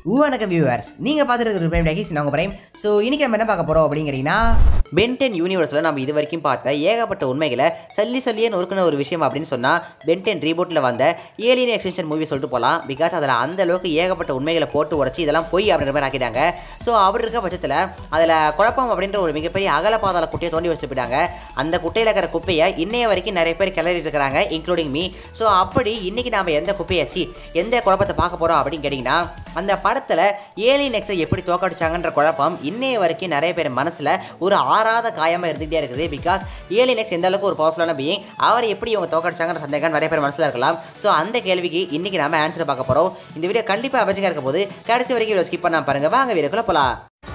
வணக்கம் வியூவர்ஸ் நீங்கள் பார்த்துட்டு இருக்கிற டேகிஸ் நாங்கள் பிரைம் ஸோ இன்னைக்கு நம்ம என்ன பார்க்க போகிறோம் அப்படிங்கிறீங்கன்னா பென்டென் யூனிவர்ஸில் நம்ம இது வரைக்கும் பார்த்த ஏகப்பட்ட உண்மைகளை சல்லி சல்லியே நொறுக்கின ஒரு விஷயம் அப்படின்னு சொன்னால் பென்டென் ரீபோட்டில் வந்த ஏலியன் எக்ஸ்டென்ஷன் மூவி சொல்லிட்டு போகலாம் பிகாஸ் அதில் அந்த அளவுக்கு ஏகப்பட்ட உண்மைகளை போட்டு உடச்சி இதெல்லாம் பொய் அப்படின்ற மாதிரி ஆக்கிட்டாங்க ஸோ அவர் இருக்க பட்சத்தில் அதில் குழப்பம் அப்படின்ற ஒரு மிகப்பெரிய அகல பாதாள குட்டையை தோண்டி வச்சு போயிட்டாங்க அந்த குட்டையில் இருக்கிற குப்பையை இன்னைய வரைக்கும் நிறைய பேர் கிளறிட்டு இருக்கிறாங்க இன்க்ளூடிங் மீ ஸோ அப்படி இன்னைக்கு நாம எந்த குப்பையாச்சு எந்த குழப்பத்தை பார்க்க போகிறோம் அப்படின்னு கேட்டிங்கன்னா அந்த படத்தில் ஏலியன் எக்ஸை எப்படி தோக்கடிச்சாங்கன்ற குழப்பம் இன்னைய வரைக்கும் நிறைய பேர் மனசில் ஒரு ஆறாத காயமாக இருந்துகிட்டே இருக்குது பிகாஸ் ஏலியன் எக்ஸ் எந்த அளவுக்கு ஒரு பவர்ஃபுல்லான பீயிங் அவர் எப்படி இவங்க தோக்கடிச்சாங்கன்ற சந்தேகம் நிறைய பேர் மனசில் இருக்கலாம் ஸோ அந்த கேள்விக்கு இன்னைக்கு நாம ஆன்சர் பார்க்க போகிறோம் இந்த வீடியோ கண்டிப்பாக அவசியம் இருக்க போது கடைசி வரைக்கும் வீடியோ ஸ்கிப் பண்ணாம பாருங்க வாங்க வீடியோக்குள்ள போகலாம்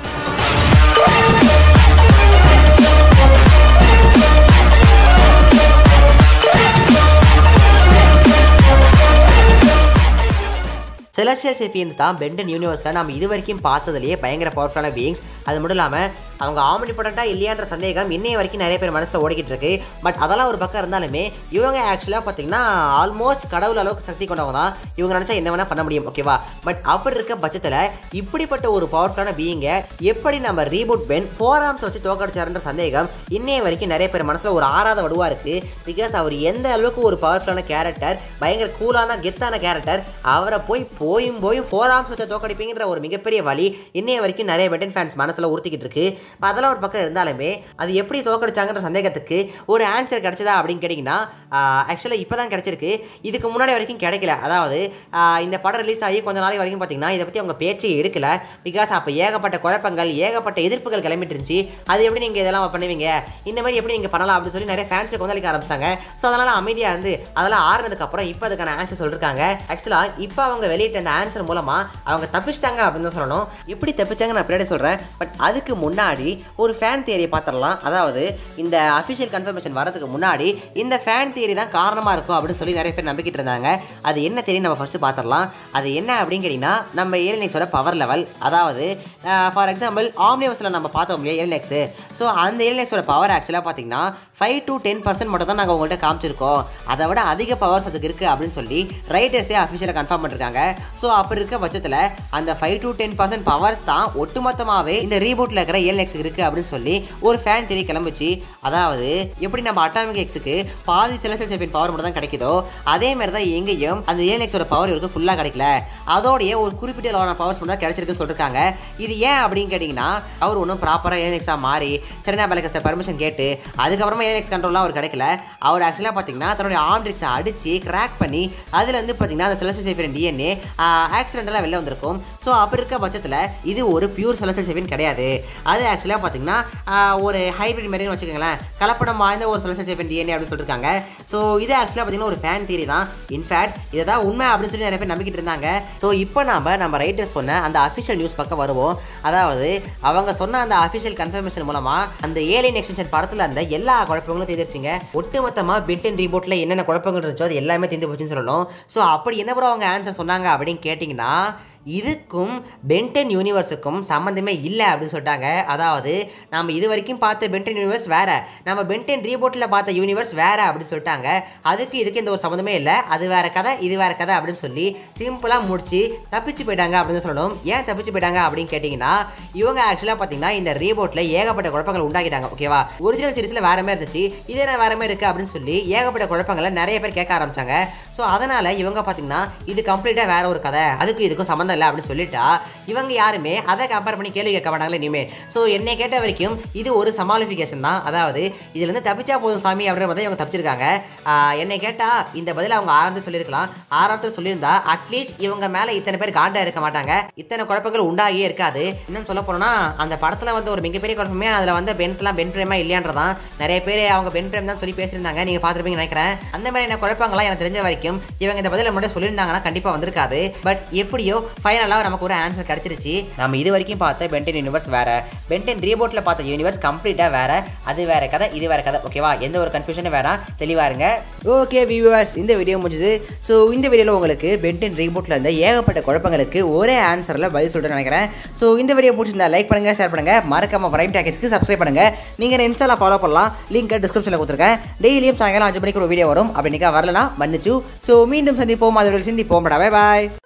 செலஸ்டியல் சேஃபியன்ஸ் தான் பெண்டன் யூனிவர்ஸில் நம்ம இது வரைக்கும் பார்த்ததுலேயே பயங்கர பவர்ஃபுல்லான பீயிங்ஸ் அது மட்டும் இல்லாமல் அவங்க ஆமினிபொட்டண்ட்டாக இல்லையான்ற சந்தேகம் இன்னைய வரைக்கும் நிறைய பேர் மனசில் ஓடிக்கிட்டு இருக்கு பட் அதெல்லாம் ஒரு பக்கம் இருந்தாலுமே இவங்க ஆக்சுவலாக பார்த்தீங்கன்னா ஆல்மோஸ்ட் கடவுள் அளவுக்கு சக்தி கொண்டவங்க தான் இவங்க நினச்சா என்ன வேணால் பண்ண முடியும் ஓகேவா பட் அப்படி இருக்க பட்சத்தில் இப்படிப்பட்ட ஒரு பவர்ஃபுல்லான பீயிங்கை எப்படி நம்ம ரீபூட் பென் ஃபோர் ஆர்ம்ஸ் வச்சு தோக்கடிச்சாருன்ற சந்தேகம் இன்னைய வரைக்கும் நிறைய பேர் மனசில் ஒரு ஆறாத வடுவாக இருக்குது பிகாஸ் அவர் எந்த அளவுக்கு ஒரு பவர்ஃபுல்லான கேரக்டர் பயங்கர கூலான கெத்தான கேரக்டர் அவரை போய் போயும் போயும் ஃபோர் ஆர்ம்ஸ் வச்சு தோக்கடிப்பீங்கன்ற ஒரு மிகப்பெரிய வழி இன்னைய வரைக்கும் நிறைய பெட்டன் ஃபேன்ஸ் மனசில் உறுத்திக்கிட்டு இருக்கு இப்ப அதெல்லாம் ஒரு பக்கம் இருந்தாலுமே அது எப்படி தோக்கடிச்சாங்கன்ற சந்தேகத்துக்கு ஒரு ஆன்சர் கிடைச்சதா அப்படின்னு கேட்டிங்கன்னா ஆக்சுவலாக இப்போ தான் கிடச்சிருக்கு இதுக்கு முன்னாடி வரைக்கும் கிடைக்கல அதாவது ஆஹ் இந்த படம் ரிலீஸ் ஆகி கொஞ்ச நாளைக்கு வரைக்கும் பார்த்தீங்கன்னா இதை பற்றி அவங்க பேச்சே எடுக்கல பிகாஸ் அப்போ ஏகப்பட்ட குழப்பங்கள் ஏகப்பட்ட எதிர்ப்புகள் கிளம்பிட்டு இருந்துச்சு அது எப்படி நீங்கள் இதெல்லாம் பண்ணுவீங்க இந்த மாதிரி எப்படி நீங்கள் பண்ணலாம் அப்படின்னு சொல்லி நிறைய ஃபேன்ஸை கொந்தளிக்க ஆரம்பிச்சாங்க ஸோ அதனால் அமைதியாக இருந்து அதெல்லாம் ஆறுனதுக்கு அப்புறம் இப்போ அதுக்கான ஆன்சர் சொல்லிருக்காங்க ஆக்சுவலாக இப்போ அவங்க வெளியிட்ட அந்த ஆன்சர் மூலமாக அவங்க தப்பிச்சிட்டாங்க அப்படின்னு தான் சொல்லணும் எப்படி தப்பிச்சாங்க நான் பின்னாடி சொல்கிறேன் பட் அதுக்கு முன்னாடி ஒரு ஃபேன் தியரியை பார்த்துடலாம் அதாவது இந்த அஃபிஷியல் கன்ஃபர்மேஷன் வரதுக்கு முன்னாடி இந்த ஃபேன் தியரி தான் காரணமாக இருக்கும் அப்படின்னு சொல்லி நிறைய பேர் நம்பிக்கிட்டு இருந்தாங்க அது என்ன தெரியும் நம்ம ஃபஸ்ட்டு பார்த்துடலாம் அது என்ன அப்படின்னு கேட்டிங்கன்னா நம்ம ஏலினெக்ஸோட பவர் லெவல் அதாவது ஃபார் எக்ஸாம்பிள் ஆம்னிவஸில் நம்ம பார்த்தோம் இல்லையா ஏலினெக்ஸு ஸோ அந்த ஏலினெக்ஸோட பவர் ஆக்சுவலாக பார்த்தீங்கன்னா ஃபைவ் டு டென் பர்சன்ட் மட்டும் தான் நாங்கள் உங்கள்கிட்ட காமிச்சிருக்கோம் அதை விட அதிக பவர்ஸ் அதுக்கு இருக்குது அப்படின்னு சொல்லி ரைட்டர்ஸே அஃபிஷியலாக கன்ஃபார்ம் பண்ணிருக்காங்க ஸோ அப்படி இருக்க பட்சத்தில் அந்த five to ten percent powers தான் ஒட்டுமொத்தமாகவே இந்த ரீபூட்டில் இருக்கிற ஏலினெக்ஸ் இருக்குது அப்படின்னு சொல்லி ஒரு ஃபேன் தெரிய கிளம்பிச்சு அதாவது எப்படி நம்ம அட்டாமிக் எக்ஸுக்கு பாதி செலசல் சேப்பின் பவர் மட்டும் தான் கிடைக்குதோ அதே மாதிரி தான் எங்கேயும் அந்த ஏலினெக்ஸோட பவர் இவருக்கு ஃபுல்லாக கிடைக்கல அதோடைய ஒரு குறிப்பிட்ட அளவான பவர்ஸ் மட்டும் தான் கிடைச்சிருக்குன்னு சொல்லியிருக்காங்க இது ஏன் அப்படின்னு கேட்டிங்கன்னா அவர் ஒன்றும் ப்ராப்பராக ஏலினெக்ஸாக மாறி சரினா பேலகஸ்ட பர்மிஷன் கேட்டு அதுக்கப்புறமா ஏலினெக்ஸ் கண்ட்ரோல்லாம் அவர் கிடைக்கல அவர் ஆக்சுவலாக பார்த்தீங்கன்னா தன்னுடைய ஆம்ட்ரிக்ஸை அடித்து கிராக் பண்ணி அதில் வந்து பார்த்தீங்கன்னா அந்த செலசல் சேப்பின் டிஎன்ஏ ஆக்சிடென்டலாக வெளில வந்திருக்கும் ஸோ அப்படி இருக்க பட்சத்தில் இது ஒரு பியூர் செலசல் சேப்பின் கிடையாது அது ஆக்சுவலாக பார்த்தீங்கன்னா ஆஹ், ஒரு ஹைபிரிட் மாதிரின்னு வச்சுக்கோங்களேன் கலப்படம் வாய்ந்த ஒரு செலசல் சேப்பின் டிஎன்ஏ அப்படின்னு சொல்லியிருக்காங்க ஸோ இது ஆக்சுவலாக பார்த்தீங்கன்னா ஒரு ஃபேன் தியரி தான் இன்ஃபேக்ட் இதை தான் உண்மை அப்படின்னு சொல்லி நிறைய பேர் நம்பிக்கிட்டு இருந்தாங்க ஸோ இப்போ நாம நம்ம ரைட்டர்ஸ் சொன்ன அந்த அஃபிஷியல் நியூஸ் பக்கம் வருவோம் அதாவது அவங்க சொன்ன அந்த அஃபிஷியல் கன்ஃபர்மேஷன் மூலமா அந்த ஏலியன் எக்ஸ்டென்ஷன் படத்தில் அந்த எல்லா குழப்பங்களும் தீர்ந்துருச்சுங்க ஒட்டுமொத்தமாக பிட்டன் ரீபோட்டில் என்னென்ன குழப்பங்கள் இருந்துச்சோ அது எல்லாமே தீர்ந்து போச்சுன்னு சொல்லணும் ஸோ அப்படி என்ன ப்ரோ அவங்க ஆன்சர் சொன்னாங்க அப்படின்னு கேட்டிங்கன்னா இதுக்கும் பென்டன் யூனிவர்ஸுக்கும் சம்மந்தமே இல்லை அப்படின்னு சொல்லிட்டாங்க அதாவது நம்ம இது வரைக்கும் பார்த்த பென்டன் யூனிவர்ஸ் வேற நம்ம பென்டன் ரீபோட்டில் பார்த்த யூனிவர்ஸ் வேற அப்படின்னு சொல்லிட்டாங்க அதுக்கு இதுக்கு எந்த ஒரு சம்மந்தமே இல்லை அது வேற கதை இது வேற கதை அப்படின்னு சொல்லி சிம்பிளாக முடிச்சு தப்பிச்சு போயிட்டாங்க அப்படின்னு தான் சொல்லணும் ஏன் தப்பிச்சு போயிட்டாங்க அப்படின்னு கேட்டிங்கன்னா இவங்க ஆக்சுவலாக பார்த்தீங்கன்னா இந்த ரீபோட்டில் ஏகப்பட்ட குழப்பங்கள் உண்டாக்கிட்டாங்க ஓகேவா ஒரிஜினல் சீரிஸில் வேற மாதிரி இருந்துச்சு இதே வேற மாதிரி இருக்குது அப்படின்னு சொல்லி ஏகப்பட்ட குழப்பங்களை நிறைய பேர் கேட்க ஆரம்பிச்சாங்க ஸோ அதனால் இவங்க பார்த்தீங்கன்னா இது கம்ப்ளீட்டாக வேற ஒரு கதை அதுக்கும் இதுக்கும் சம்மந்தம் இல்லை அப்படின்னு சொல்லிட்டா இவங்க யாருமே அதை கம்பேர் பண்ணி கேள்வி கேட்க மாட்டாங்களே இனிமேல் ஸோ என்னை கேட்ட வரைக்கும் இது ஒரு சமாளிஃபிகேஷன் தான் அதாவது இதுலேருந்து தப்பிச்சா போதும் சாமி அப்படின்ற மாதிரி இவங்க தப்பிச்சிருக்காங்க ஆஹ் என்னை கேட்டால் இந்த பதில் அவங்க ஆரம்பத்தில் சொல்லியிருக்கலாம் ஆரம்பத்தில் சொல்லியிருந்தா அட்லீஸ்ட் இவங்க மேலே இத்தனை பேர் காண்டா இருக்க மாட்டாங்க இத்தனை குழப்பங்கள் உண்டாகியே இருக்காது இன்னும் சொல்ல போனோம்னா அந்த படத்தில் வந்து ஒரு மிகப்பெரிய குழப்பமே அதில் வந்து பென்ஸ்லாம் பென் பிரேமா இல்லையான்றதான் நிறைய பேர் அவங்க பென் பிரேம் தான் சொல்லி பேசியிருந்தாங்க நீங்கள் பார்த்துருப்பீங்கன்னு நினைக்கிறேன் அந்த மாதிரியான குழப்பங்கள்லாம் எனக்கு தெரிஞ்ச வரைக்கும் இவங்க இந்த பதிலை மட்டும் சொல்லியிருந்தாங்கன்னா கண்டிப்பாக வந்திருக்காது பட் எப்படியோ ஃபைனலாக நமக்கு ஒரு ஆன்சர் கிடைச்சிருச்சு நம்ம இது வரைக்கும் பார்த்த பென்டன் யூனிவர்ஸ் வேற பென்டன் ரீபோட்டில் பார்த்த யூனிவர்ஸ் கம்ப்ளீட்டாக வேற அது வேற கதை இது வேற கதை ஓகேவா எந்த ஒரு கன்ஃபியூஷனும் வேணாம் தெளிவாக இருங்க ஓகே வியூவர்ஸ் இந்த வீடியோ முடிஞ்சது ஸோ இந்த வீடியோவில் உங்களுக்கு பென்டன் ரீபோட்டில் இருந்த ஏகப்பட்ட குழப்பங்களுக்கு ஒரே ஆன்சரில் பதில் சொல்லிட்டு நினைக்கிறேன் ஸோ இந்த வீடியோ பிடிச்சிருந்தா லைக் பண்ணுங்க ஷேர் பண்ணுங்க மறக்காம பிரைம் டேக்கஸ்க்கு சப்ஸ்கிரைப் பண்ணுங்க நீங்கள் இன்ஸ்டால ஃபாலோ பண்ணலாம் லிங்க் டிஸ்கிரிப்ஷனில் கொடுத்துருக்கேன் டெய்லியும் சாயங்காலம் அஞ்சு மணிக்கு ஒரு வீடியோ வரும் அப்படி நிக்கா வரலனா மன்னிச்சு ஸோ மீண்டும் சந்திப்போம் அது சிந்திப்போம் பை பாய்